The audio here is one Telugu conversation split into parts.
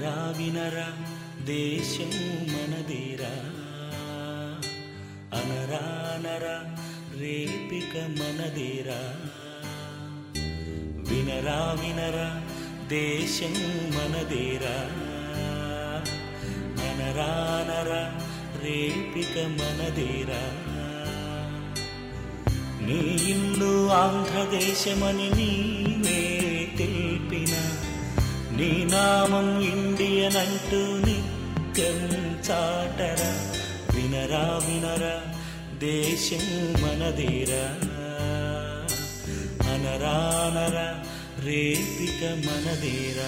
వినరా వినరా దేశం మనదేరా అనరా అనరా రేపిక మనదేరా వినరా వినరా దేశం మనదేరా అనరా అనరా రేపిక మనదేరా నీ ఇల్లు ఆంధ్రదేశమని నీవే తెలిపిన నీ నామం ఇండియన్ అంటూ నిత్యం చాటరా వినరా వినరా దేశం మనదేరా అనరా అనరా రేపిక మనదేరా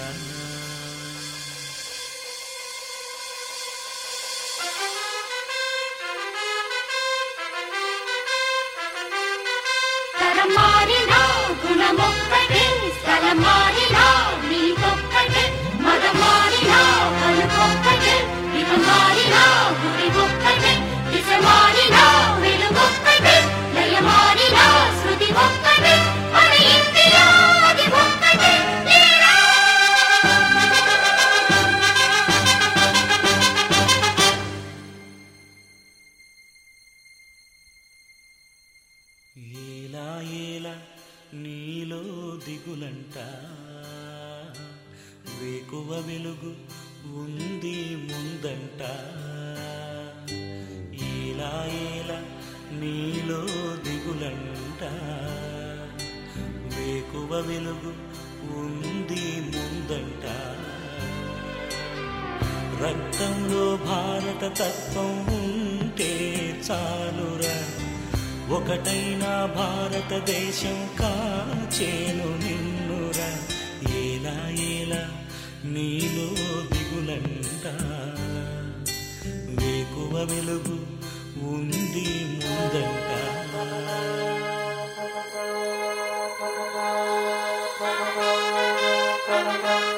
తరం మారినా గుణమొక్కటే స్థలం మారినా నీకొక్కటే మతం మారినా పలుకొక్కటే ఇక మారినా గుడి ఒక్కటే దిశ మారినా వెలుగొక్కటే లయ మారినా శృతి ఒక్కటే మన ఇంటిలో అది ఒక్కటే లేరా? ఏలా ఏలా నీలో దిగులంట వేకువ వెలుగు ఉంది ముందంట ఏలా ఏలా నీలో దిగులంట వేకువ వెలుగు ఉంది ముందంట రక్తంలో భారత తత్వం ఉంటే చాలురా ఒకటైన భారతదేశం కాచేను నిన్నురా ఏలా ఏలా నీలో దిగులంట వేకువ వెలుగు ఉంది ముందంట ఆ